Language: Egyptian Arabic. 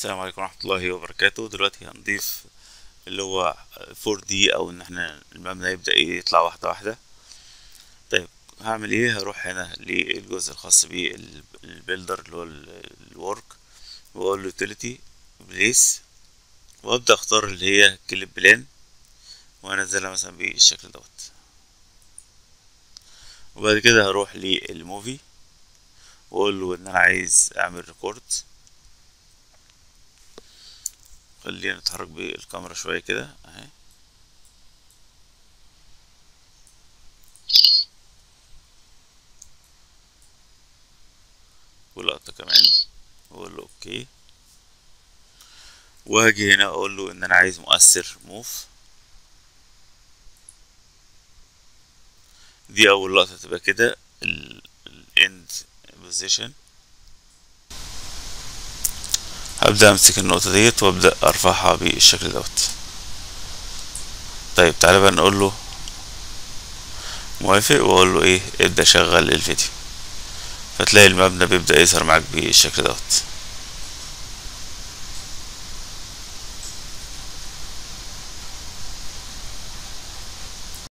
السلام عليكم ورحمة الله وبركاته دلوقتي هنضيف اللي هو 4D او ان احنا المبنى يبدأ يطلع واحدة واحدة طيب هعمل ايه هروح هنا للجزء الخاص بالبيلدر اللي هو الورك واقول له utility بليس وابدأ اختار اللي هي كليب بلان وانزلها مثلا بالشكل دوت وبعد كده هروح للموفي واقول له ان انا عايز اعمل ريكورد خلينا نتحرك بالكاميرا شوية كده اهي ولقطة كمان واقول له اوكي وهاجي هنا اقول له ان انا عايز مؤثر موف دي اول لقطة تبقى كده الاند بوزيشن هبدأ امسك النقطة ديت وابدأ ارفعها بالشكل دوت طيب تعالى بقى نقول له موافق واقول له ايه ابدأ شغل الفيديو فتلاقي المبنى بيبدأ يظهر معاك بالشكل دوت